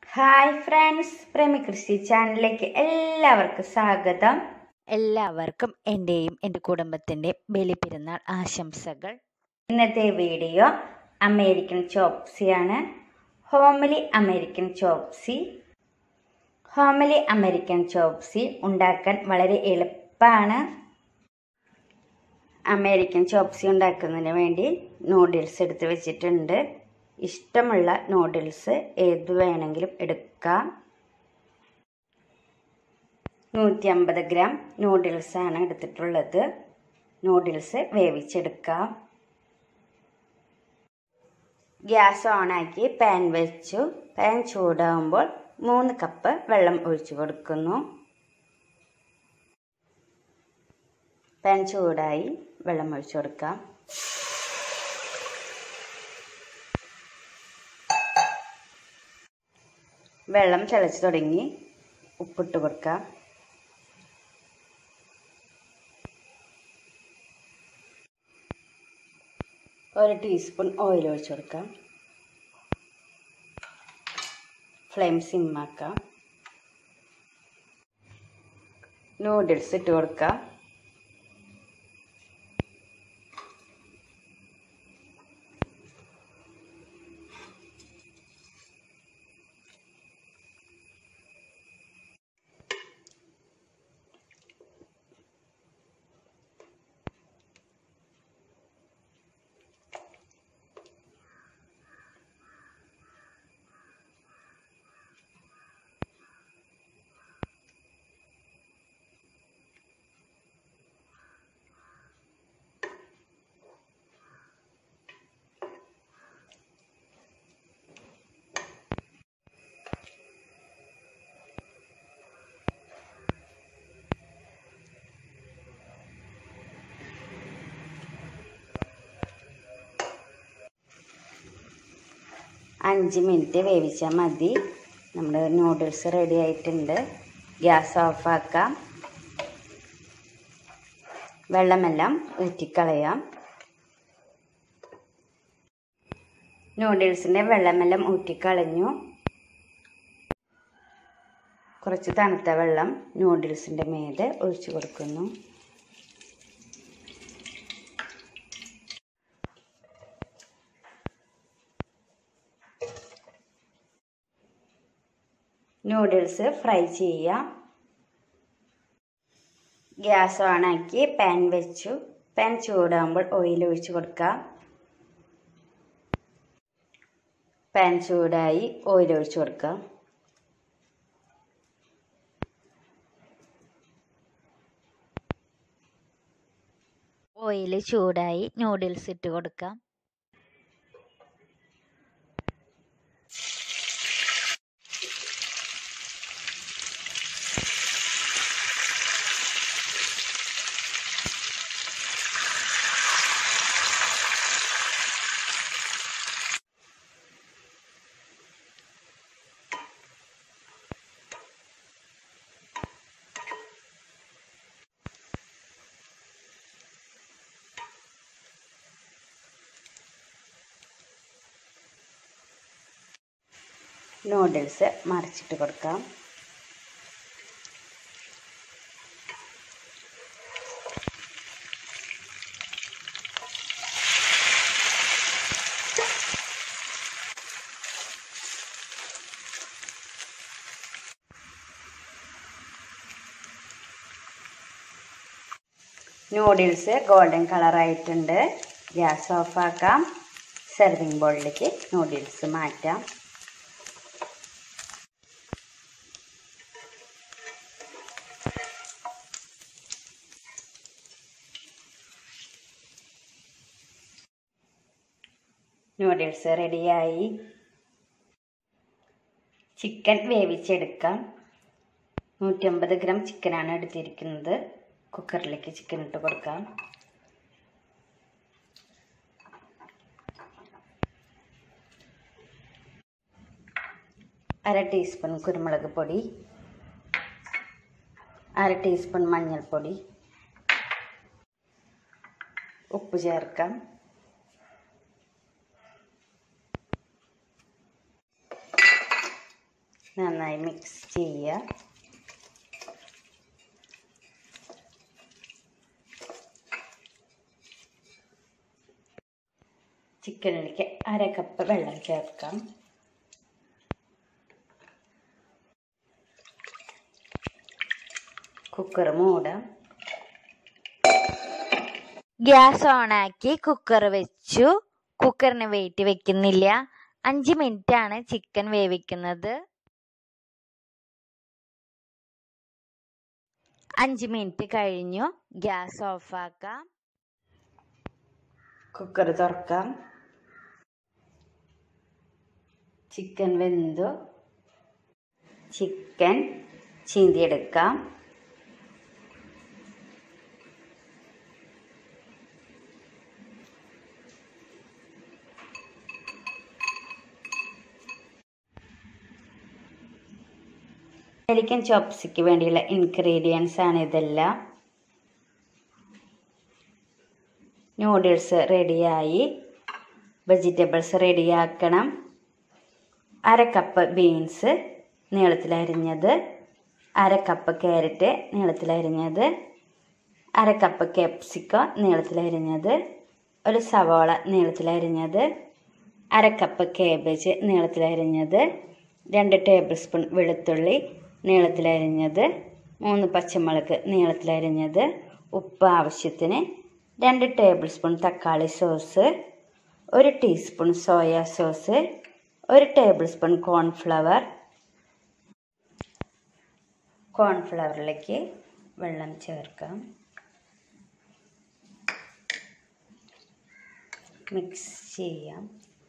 hi friends പ്രേമി കൃഷി ചാനലിലേക്ക് എല്ലാവർക്കും സ്വാഗതം എല്ലാവർക്കും എൻ്റെയും എൻ്റെ കുടുംബത്തിൻ്റെ ബലിപ്പെരുന്നാൾ ആശംസകൾ ഇന്നത്തെ വീഡിയോ അമേരിക്കൻ ചോപ്സിയാണ് homely American chop suey homely American chop suey ഉണ്ടാക്കാൻ വളരെ എളുപ്പമാണ് അമേരിക്കൻ ചോപ്സി ഉണ്ടാക്കുന്നതിന് വേണ്ടി നൂഡിൽസ് എടുത്ത് വെച്ചിട്ടുണ്ട് ഇഷ്ടമുള്ള നൂഡിൽസ് ഏത് വേണമെങ്കിലും എടുക്കാം നൂറ്റി അമ്പത് ഗ്രാം നൂഡിൽസാണ് എടുത്തിട്ടുള്ളത് നൂഡിൽസ് വേവിച്ചെടുക്കാം ഗ്യാസ് ഓണാക്കി പാൻ വെച്ചു പാൻ ചൂടാകുമ്പോൾ മൂന്ന് കപ്പ് വെള്ളം ഒഴിച്ചു കൊടുക്കുന്നു പാൻ ചൂടായി വെള്ളം ഒഴിച്ചു കൊടുക്കാം വെള്ളം തിളച്ച് തുടങ്ങി ഉപ്പിട്ട് കൊടുക്കാം ഒരു ടീസ്പൂൺ ഓയിൽ ഒഴിച്ച് കൊടുക്കാം ഫ്ലെയിം സിമ്മാക്കാം നൂഡിൽസ് ഇട്ട് കൊടുക്കാം അഞ്ച് മിനിറ്റ് വേവിച്ചാൽ മതി നമ്മുടെ നൂഡിൽസ് റെഡി ആയിട്ടുണ്ട് ഗ്യാസ് ഓഫാക്കാം വെള്ളമെല്ലാം ഊറ്റിക്കളയാം നൂഡിൽസിൻ്റെ വെള്ളമെല്ലാം ഊറ്റിക്കളഞ്ഞു കുറച്ച് തണുത്ത വെള്ളം നൂഡിൽസിൻ്റെ മേലെ ഒഴിച്ചു കൊടുക്കുന്നു നൂഡിൽസ് ഫ്രൈ ചെയ്യാം ഗ്യാസ് ഓണാക്കി പാൻ വെച്ചു പാൻ ചൂടാകുമ്പോൾ ഓയിൽ ഒഴിച്ച് കൊടുക്കാം പാൻ ചൂടായി ഓയിൽ ഒഴിച്ച് കൊടുക്കാം ഓയിൽ ചൂടായി നൂഡിൽസ് ഇട്ട് കൊടുക്കാം നൂഡിൽസ് മറിച്ചിട്ട് കൊടുക്കാം നൂഡിൽസ് ഗോൾഡൻ കളറായിട്ടുണ്ട് ഗ്യാസ് ഓഫാക്കാം സെർവിങ് ബോളിലേക്ക് നൂഡിൽസ് മാറ്റാം നൂഡിൽസ് റെഡിയായി ചിക്കൻ വേവിച്ചെടുക്കാം നൂറ്റമ്പത് ഗ്രാം ചിക്കനാണ് എടുത്തിരിക്കുന്നത് കുക്കറിലേക്ക് ചിക്കൻ ഇട്ട് കൊടുക്കാം അര ടീസ്പൂൺ കുരുമുളക് പൊടി അര ടീസ്പൂൺ മഞ്ഞൾപ്പൊടി ഉപ്പ് ചേർക്കാം നന്നായി മിക്സ് ചെയ്യുക ചിക്കനിലേക്ക് അര കപ്പ് വെള്ളം ചേർക്കാം കുക്കർ മൂടാം ഗ്യാസ് ഓണാക്കി കുക്കർ വെച്ചു കുക്കറിന് വെയിറ്റ് വെക്കുന്നില്ല അഞ്ച് മിനിറ്റ് ആണ് ചിക്കൻ വേവിക്കുന്നത് അഞ്ച് മിനിറ്റ് കഴിഞ്ഞു ഗ്യാസ് ഓഫാക്കാം കുക്കർ തുറക്കാം ചിക്കൻ വെന്തു ചിക്കൻ ചീന്തിയെടുക്കാം അമേരിക്കൻ ചോപ്സിക്ക് വേണ്ടിയുള്ള ഇൻഗ്രീഡിയൻസ് ആണ് ഇതെല്ലാം നൂഡിൽസ് റെഡിയായി വെജിറ്റബിൾസ് റെഡിയാക്കണം അര കപ്പ് ബീൻസ് നീളത്തിലരിഞ്ഞത് അര കപ്പ് ക്യാരറ്റ് നീളത്തിലരിഞ്ഞത് അര കപ്പ് ക്യാപ്സിക്കം നീളത്തിലരിഞ്ഞത് ഒരു സവാള നീളത്തിലരിഞ്ഞത് അര കപ്പ് കേബേജ് നീളത്തിലരിഞ്ഞത് രണ്ട് ടേബിൾ സ്പൂൺ വെളുത്തുള്ളി നീളത്തിലരിഞ്ഞത് മൂന്ന് പച്ചമുളക് നീളത്തിലരിഞ്ഞത് ഉപ്പ് ആവശ്യത്തിന് രണ്ട് ടേബിൾ സ്പൂൺ തക്കാളി സോസ് ഒരു ടീസ്പൂൺ സോയ സോസ് ഒരു ടേബിൾ സ്പൂൺ കോൺഫ്ലവർ കോൺഫ്ലവറിലേക്ക് വെള്ളം ചേർക്കാം മിക്സ് ചെയ്യാം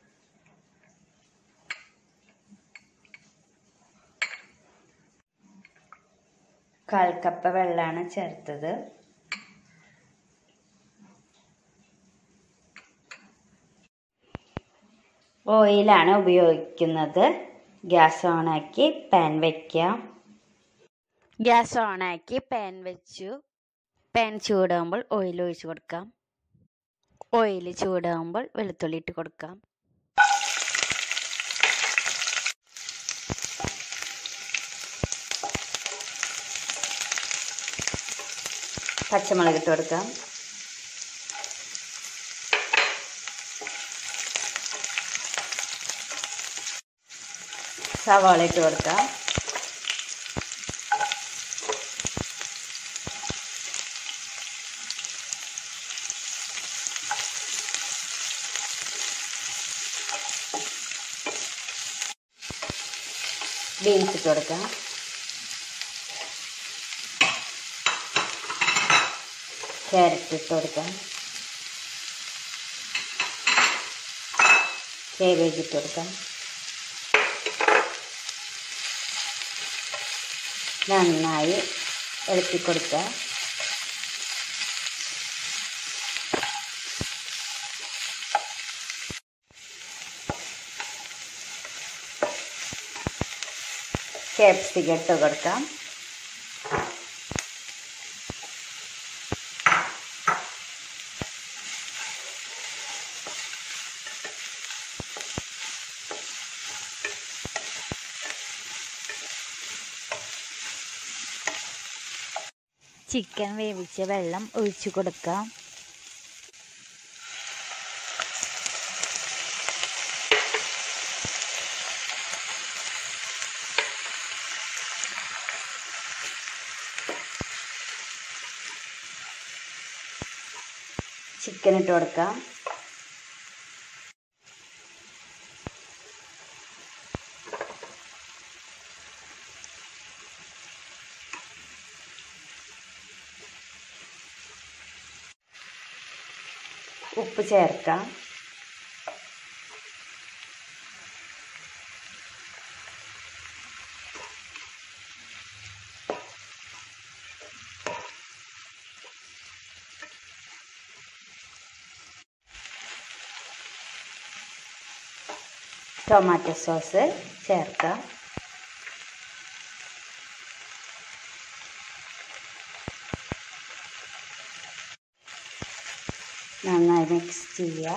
കാൽ കപ്പ് വെള്ളമാണ് ചേർത്തത് ഓയിലാണ് ഉപയോഗിക്കുന്നത് ഗ്യാസ് ഓണാക്കി പാൻ വയ്ക്കാം ഗ്യാസ് ഓണാക്കി പാൻ വെച്ചു പാൻ ചൂടാകുമ്പോൾ ഓയിൽ ഒഴിച്ചു കൊടുക്കാം ഓയിൽ ചൂടാകുമ്പോൾ വെളുത്തുള്ളി ഇട്ട് കൊടുക്കാം പച്ചമുളക് ഇട്ട് കൊടുക്കാം സവാള ഇട്ട് കൊടുക്കാം ബീൻസ് ഇട്ട് കൊടുക്കാം ക്യാരറ്റ് ഇട്ട് കൊടുക്കാം കേബേജ് ഇട്ട് കൊടുക്കാം നന്നായി ഇളക്കി കൊടുക്കുക ക്യാപ്സിക്കം ഇട്ട് കൊടുക്കാം ചിക്കൻ വേവിച്ച വെള്ളം ഒഴിച്ചു കൊടുക്കാം ചിക്കൻ ഇട്ട് കൊടുക്കാം ഉപ്പ് ചേർക്കാം ടൊമാറ്റോ സോസ് ചേർക്കാം നന്നായി മിക്സ് ചെയ്യുക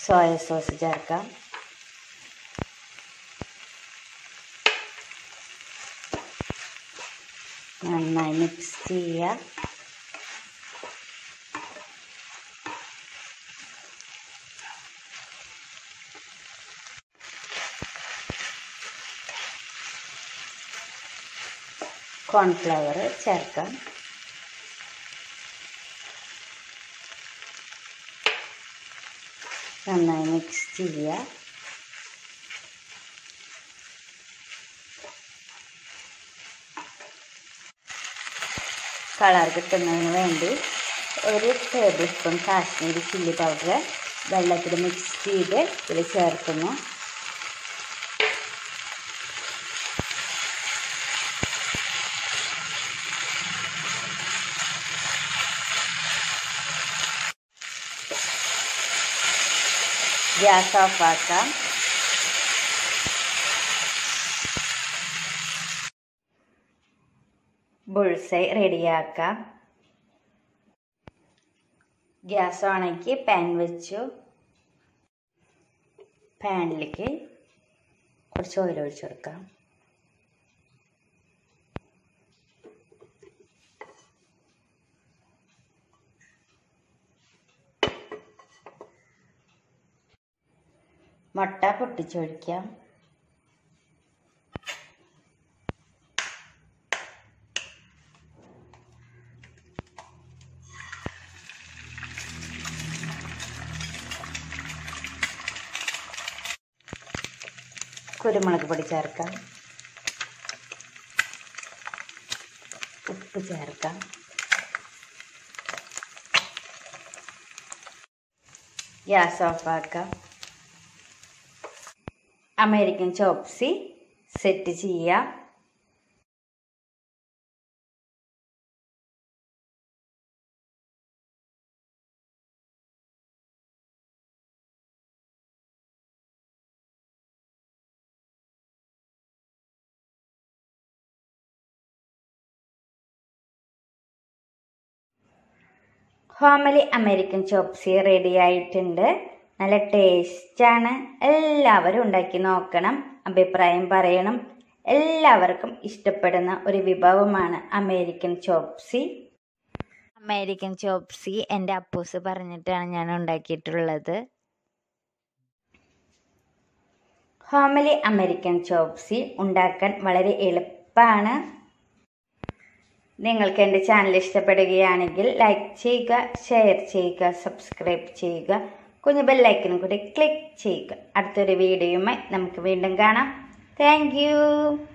സോയ സോസ് ചേർക്കാം നന്നായി മിക്സ് ചെയ്യുക കോൺഫ്ലവർ ചേർക്കാം നന്നായി മിക്സ് ചെയ്യുക കളർ കിട്ടുന്നതിന് വേണ്ടി ഒരു table spoon Kashmiri chilli powder വെള്ളത്തിൽ മിക്സ് ചെയ്ത് ഇതിൽ ചേർക്കുന്നു ഗ്യാസ് ഓഫ് ആക്കാം ബുൾസൈ റെഡിയാക്കാം ഗ്യാസ് ഓണാക്കി പാൻ വെച്ചു പാനിലേക്ക് കുറച്ച് ഓയിൽ ഒഴിച്ചു കൊടുക്കാം മുട്ട പൊട്ടിച്ചൊഴിക്കാം കുരുമുളക് പൊടി ചേർക്കാം ഉപ്പ് ചേർക്കാം ഗ്യാസ് ഓഫ് ആക്കാം അമേരിക്കൻ ചോപ്സി സെറ്റ് ചെയ്യാം ഹോമലി അമേരിക്കൻ ചോപ്സി റെഡി ആയിട്ടുണ്ട് നല്ല ടേസ്റ്റാണ് എല്ലാവരും ഉണ്ടാക്കി നോക്കണം അഭിപ്രായം പറയണം എല്ലാവർക്കും ഇഷ്ടപ്പെടുന്ന ഒരു വിഭവമാണ് അമേരിക്കൻ ചോപ്സി അമേരിക്കൻ ചോപ്സി എൻ്റെ അപ്പൂസ് പറഞ്ഞിട്ടാണ് ഞാൻ ഉണ്ടാക്കിയിട്ടുള്ളത് ഹോമലി അമേരിക്കൻ ചോപ്സി ഉണ്ടാക്കാൻ വളരെ എളുപ്പമാണ് നിങ്ങൾക്ക് എൻ്റെ ചാനൽ ഇഷ്ടപ്പെടുകയാണെങ്കിൽ ലൈക്ക് ചെയ്യുക ഷെയർ ചെയ്യുക സബ്സ്ക്രൈബ് ചെയ്യുക കുഞ്ഞു ബെല്ലൈക്കനും കൂടി ക്ലിക്ക് ചെയ്യുക അടുത്തൊരു വീഡിയോയുമായി നമുക്ക് വീണ്ടും കാണാം താങ്ക്